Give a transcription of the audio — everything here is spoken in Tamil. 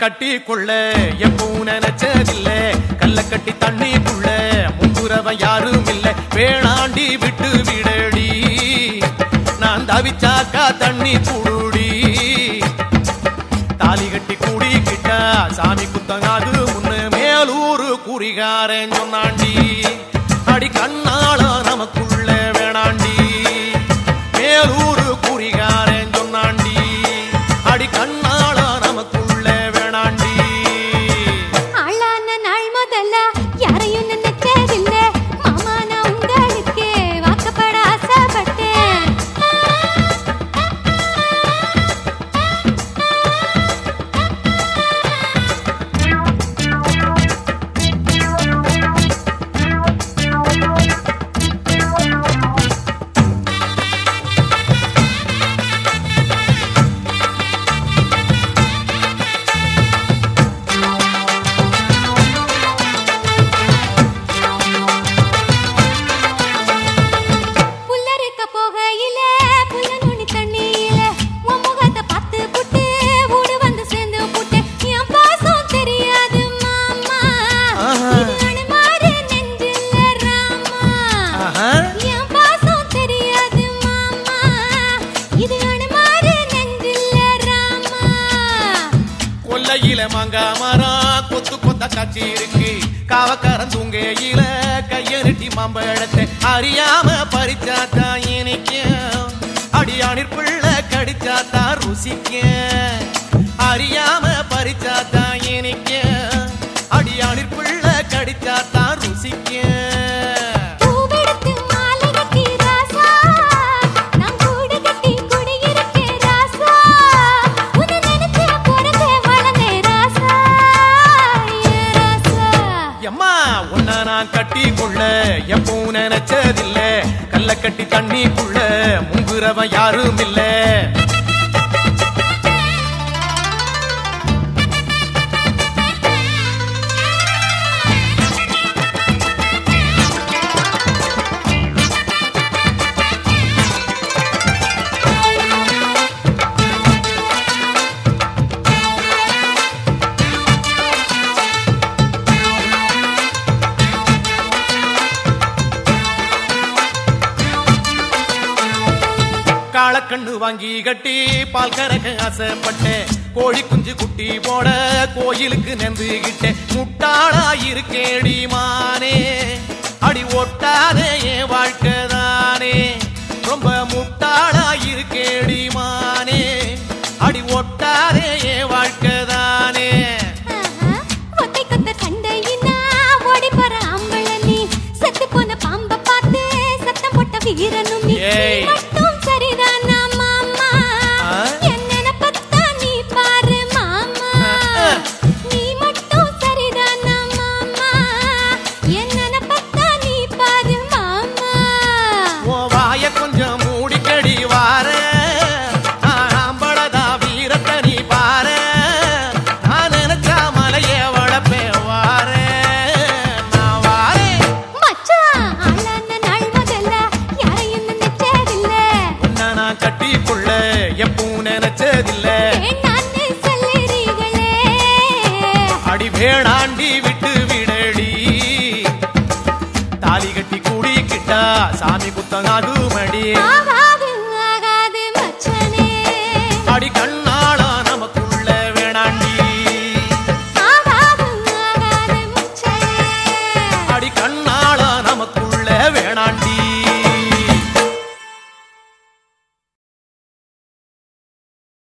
கட்டி கொள்ள எப்பவும் நினைச்சதில்ல கல்ல கட்டி தண்ணிக்குள்ள முங்குறவன் யாரும் இல்ல வேணாண்டி விட்டு விடடி நான் தவிச்சாக்கா தண்ணி குடுடி தாலி கட்டி கூடிக்கிட்டா சாமி குத்தங்காது முன்னு மேலூரு குறிகாரன் சொன்னாண்டி அடி கண்ணால நமக்குள்ள வேணாண்டி மேலூரு குறிகாரன் சொன்னாண்டி அடி கண்ணால நமக்குள்ள வேணாண்டி ஆளான நாள் முதல்ல யாரையும் நினைச்சதில்ல மாமா நான் உங்களுக்கு வாக்கப்பட ஆசைப்பட்டேன் புல்லறுக்க போகையில புல்ல நுனி தண்ணியில உன் முகத்தை பார்த்து புட்டு ஊடு வந்து சேர்ந்து புட்டு என் பாசம் தெரியாது மாமா ஆஹா. இது அனுமாரு நெஞ்சில ராமா ஆஹா. என் பாசம் தெரியாது மாமா இது அனுமாரு நெஞ்சில ராமா கொல்லையில மாங்கா மரம் கொத்து கொத்த காட்சி இருக்கு காவக்காரன் தூங்கையில கைய நெட்டி மாம்பழத்தை அறியாம பறிச்சாத்தா இனிக்கும் அடியானிற் பிள்ளை கடிச்சாத்தா ருசிக்கும் அறியாம பறிச்சாத்தா இனிக்கும் அடியானிற் பிள்ளை கடிச்சாத்தா ருசிக்கும் பூவெடுத்து மாலை கட்டி ராசா நான் கூடு கட்டி குடியிருக்கேன் ராசா உன்னை நினைச்சே பிறந்தே வளர்ந்தே ராசா ஏ ராசா எம்மா உன்ன நான் கட்டி கொள்ள எப்பவும் நினைச்சதில்ல கல்ல கட்டி தண்ணிக்குள்ள முங்குறவன் யாரும் இல்ல காளக்கண்ணு வாங்கி கட்டி பால் கறக்க ஆசைப்பட்டேன் கோழி குஞ்சு குட்டி போட கோயிலுக்கு நெந்துகிட்டேன் முட்டாளா இருக்கேடி மானே அடி ஒட்டாதே என் வாழ்க்கை தானே ரொம்ப முட்டாளா இருக்கேடி மானே அடி ஒட்டாதே என் வாழ்க்கை தானே ஆஹா, ஒத்தை கொத்த சண்டையினா ஓடி போற ஆம்பள நீ செத்து போன பாம்ப பார்த்து சத்தம் போட்ட வீரனும் நீ ஏய். மட்டும் சரிதானா மாமா ஆ? என் நினைப்பத்தான் நீ பாரு மாமா ஆ. நீ மட்டும் சரிதானா மாமா என் நினைப்பத்தான் நீ பாரு மாமா உன் வாய கொஞ்சம் மூடிக்கடி வார ஆம்பளதா வீரத்தை நீ பார நான் நினைச்சா மலைய வளப்பேன் வார நான் வாரேன் மச்சான் ஆளான நாள் முதல்ல யாரையும் நினைச்சதில்ல உன்னை நான் கட்டிக்கொள்ள எப்பவும் நினைச்சதில்ல வேண்டான்னு சொல்லுறீங்களே அடி வேணாண்டி விட்டு விடடி தாலி கட்டி கூடிக்கிட்டா சாமி குத்தங்காது மடி ஆஹா